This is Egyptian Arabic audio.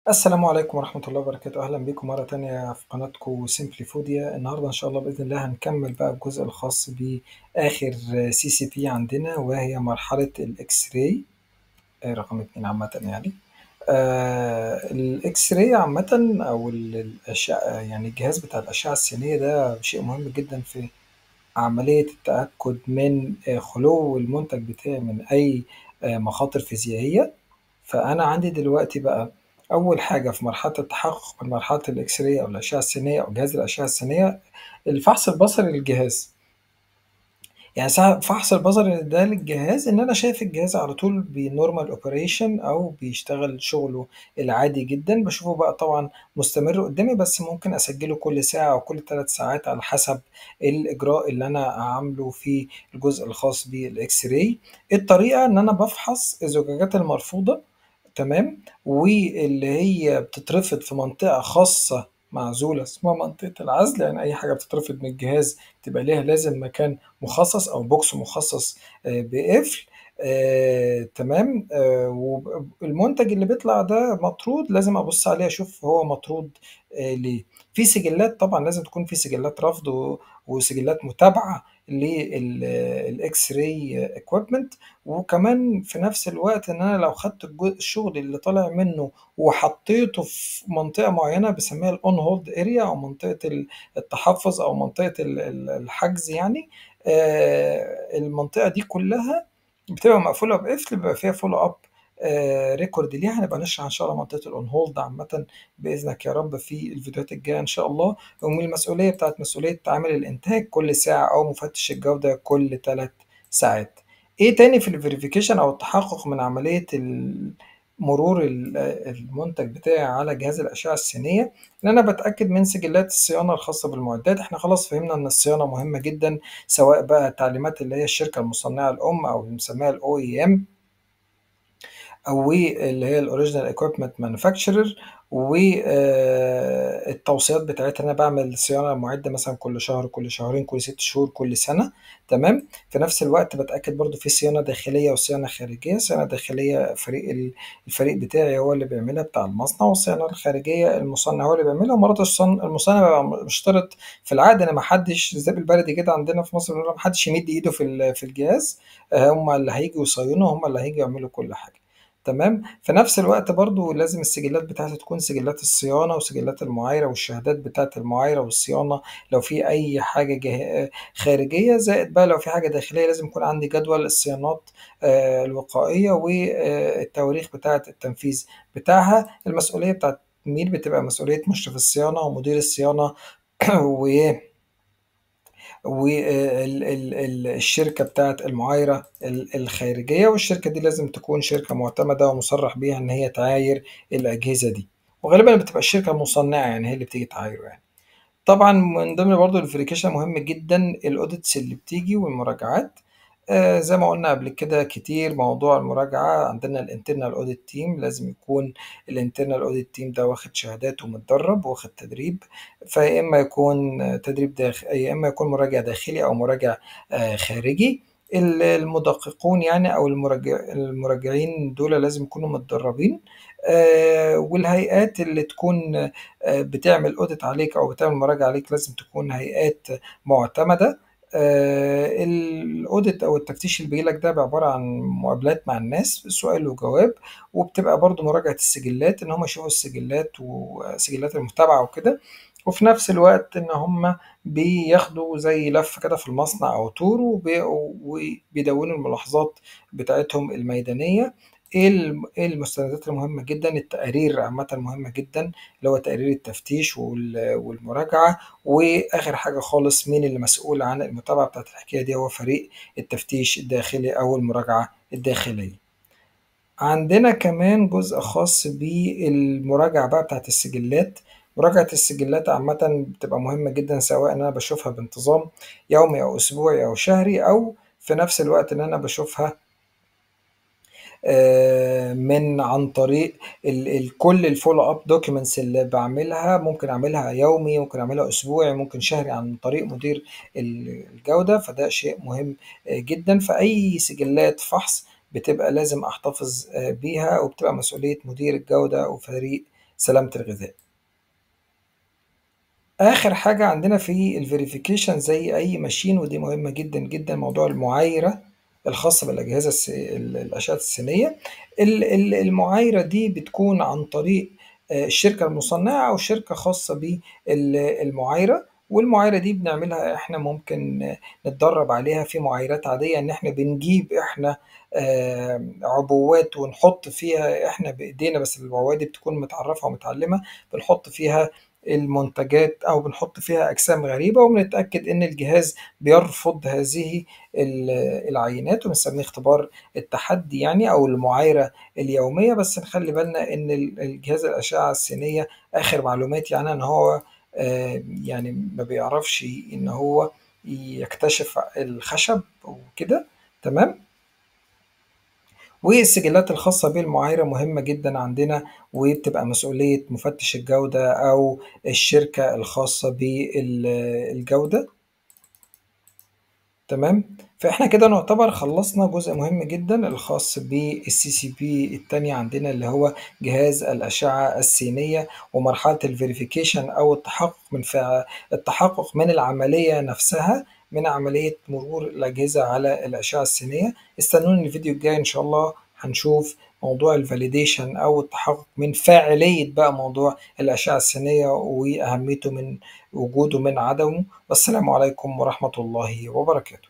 السلام عليكم ورحمة الله وبركاته أهلا بكم مرة تانية في قناتكم سيمبلي فوديا النهاردة إن شاء الله بإذن الله هنكمل بقى الجزء الخاص بآخر سي سي بي عندنا وهي مرحلة الإكس راي رقم اتنين عامة يعني آه الإكس راي عامة أو ال- الأشعة يعني الجهاز بتاع الأشعة السينية ده شيء مهم جدا في عملية التأكد من آه، خلو المنتج بتاعي من أي آه، مخاطر فيزيائية فأنا عندي دلوقتي بقى أول حاجة في مرحلة التحقق من مرحلة الإكس راي أو الأشعة السينية أو جهاز الأشعة السينية الفحص البصري للجهاز يعني ساعة فحص البصري ده للجهاز إن أنا شايف الجهاز على طول بنورمال أوبريشن أو بيشتغل شغله العادي جدا بشوفه بقى طبعا مستمر قدامي بس ممكن أسجله كل ساعة أو كل ثلاث ساعات على حسب الإجراء اللي أنا عامله في الجزء الخاص بالإكس راي الطريقة إن أنا بفحص الزجاجات المرفوضة تمام واللي هي بتترفض في منطقة خاصة معزولة اسمها منطقة العزل يعني أي حاجة بتترفض من الجهاز تبقى ليها لازم مكان مخصص أو بوكس مخصص آه، بقفل آه، تمام آه، والمنتج اللي بيطلع ده مطرود لازم أبص عليه أشوف هو مطرود آه، ليه في سجلات طبعا لازم تكون في سجلات رفض و- وسجلات متابعة للإكس راي اكويبمنت وكمان في نفس الوقت ان انا لو خدت الجزء الشغل اللي طالع منه وحطيته في منطقه معينه بسميها الاون هولد اريا او منطقه ال- التحفظ او منطقه ال- ال- الحجز يعني آه، المنطقه دي كلها بتبقى مقفوله بقفل بيبقى فيها فولو اب ريكورد ليها هنبقى نشرح ان شاء الله منطقه الاون هولد عامه باذنك يا رب في الفيديوهات الجايه ان شاء الله ومن المسؤوليه بتاعت مسؤوليه عامل الانتاج كل ساعه او مفتش الجوده كل ثلاث ساعات ايه تاني في الفيريفيكيشن او التحقق من عملية ال- مرور ال- المنتج بتاعي على جهاز الأشعة السينية إن أنا بتأكد من سجلات الصيانة الخاصة بالمعدات إحنا خلاص فهمنا إن الصيانة مهمة جدا سواء بقى التعليمات اللي هي الشركة المصنعة الأم أو اللي بنسميها ال OEM او اللي هي الاوريجينال ايكويبمنت مانيفاكتشرر والتوصيات بتاعتها انا بعمل صيانه معده مثلا كل شهر كل شهرين كل ست شهور كل سنه تمام في نفس الوقت بتاكد برضو في صيانه داخليه وصيانه خارجيه صيانه داخليه فريق ال- الفريق بتاعي هو اللي بيعملها بتاع المصنع والصيانه الخارجيه المصنع هو اللي بيعملها ومرات الصن- المصنع بيبقى مشترط في العقد ان ما حدش زي بالبلدي كده عندنا في مصر بنقول ما حدش يمد ايده في ال- في الجهاز آه، هم اللي هيجوا يصينوا هم اللي هيجوا يعملوا كل حاجه تمام في نفس الوقت برضو لازم السجلات بتاعتي تكون سجلات الصيانة وسجلات المعايرة والشهادات بتاعت المعايرة والصيانة لو في أي حاجة جه... خارجية زائد بقى لو في حاجة داخلية لازم يكون عندي جدول الصيانات آه، الوقائية والتواريخ بتاعت التنفيذ بتاعها المسؤولية بتاعت مين بتبقى مسؤولية مشرف الصيانة ومدير الصيانة و والشركة بتاعت المعايرة ال- الخارجية والشركة دي لازم تكون شركة معتمدة ومصرح بيها إن هي تعاير الأجهزة دي وغالبا بتبقى الشركة المصنعة يعني هي اللي بتيجي تعايره يعني طبعا من ضمن برضو الفيريفيكيشن مهم جدا الاوديتس اللي بتيجي والمراجعات آه زي ما قلنا قبل كده كتير موضوع المراجعة عندنا الانترنال اوديت تيم لازم يكون الانترنال اوديت تيم ده واخد شهادات ومتدرب واخد تدريب فيا اما يكون آه، تدريب داخل يا اما يكون مراجع داخلي او مراجع آه خارجي ال- المدققون يعني او المراجع المراجعين دول لازم يكونوا متدربين آه والهيئات اللي تكون آه بتعمل اوديت عليك او بتعمل مراجعه عليك لازم تكون هيئات معتمده آه، الاوديت او التفتيش اللي بيجيلك ده عباره عن مقابلات مع الناس سؤال وجواب وبتبقى برضو مراجعه السجلات ان هم يشوفوا السجلات وسجلات المتابعه وكده وفي نفس الوقت ان هم بياخدوا زي لفه كده في المصنع او تور وبي- وبيدونوا الملاحظات بتاعتهم الميدانيه ايه الم- إيه المستندات المهمه جدا التقارير عامه مهمه جدا اللي هو تقارير التفتيش وال- والمراجعه واخر حاجه خالص مين اللي مسؤول عن المتابعه بتاعت الحكايه دي هو فريق التفتيش الداخلي او المراجعه الداخليه عندنا كمان جزء خاص بالمراجعة بقى بتاعت السجلات مراجعة السجلات عامة بتبقى مهمة جدا سواء إن أنا بشوفها بانتظام يومي أو أسبوعي أو شهري أو في نفس الوقت إن أنا بشوفها آه، من عن طريق ال ال كل الفولو اب دوكيومنتس اللي بعملها ممكن اعملها يومي ممكن اعملها اسبوعي ممكن شهري عن طريق مدير ال- الجودة فده شيء مهم آه، جدا فأي سجلات فحص بتبقى لازم احتفظ آه، بيها وبتبقى مسؤولية مدير الجودة وفريق سلامة الغذاء آخر حاجة عندنا في الفيريفيكيشن زي أي ماشين ودي مهمة جدا جدا موضوع المعايرة الخاصة بالأجهزة الس... الأشعة السينية المعايرة دي بتكون عن طريق الشركة المصنعة أو شركة خاصة بالمعايرة والمعايرة دي بنعملها احنا ممكن نتدرب عليها في معايرات عادية ان احنا بنجيب احنا عبوات ونحط فيها احنا بايدينا بس العبوات دي بتكون متعرفة ومتعلمة بنحط فيها المنتجات او بنحط فيها اجسام غريبه وبنتاكد ان الجهاز بيرفض هذه العينات وبنسميه اختبار التحدي يعني او المعايره اليوميه بس نخلي بالنا ان الجهاز الاشعه السينيه اخر معلومات يعني ان هو يعني ما بيعرفش ان هو يكتشف الخشب وكده تمام والسجلات الخاصة بالمعايرة مهمة جدا عندنا وبتبقى مسؤولية مفتش الجودة أو الشركة الخاصة بالجودة تمام فاحنا كده نعتبر خلصنا جزء مهم جدا الخاص بالسي سي بي التانية عندنا اللي هو جهاز الأشعة السينية ومرحلة الفيريفيكيشن أو التحقق من فع... التحقق من العملية نفسها من عملية مرور الأجهزة على الأشعة السينية استنوني الفيديو الجاي إن شاء الله هنشوف موضوع الفاليديشن أو التحقق من فاعلية بقى موضوع الأشعة السينية وأهميته من وجوده من عدمه والسلام عليكم ورحمة الله وبركاته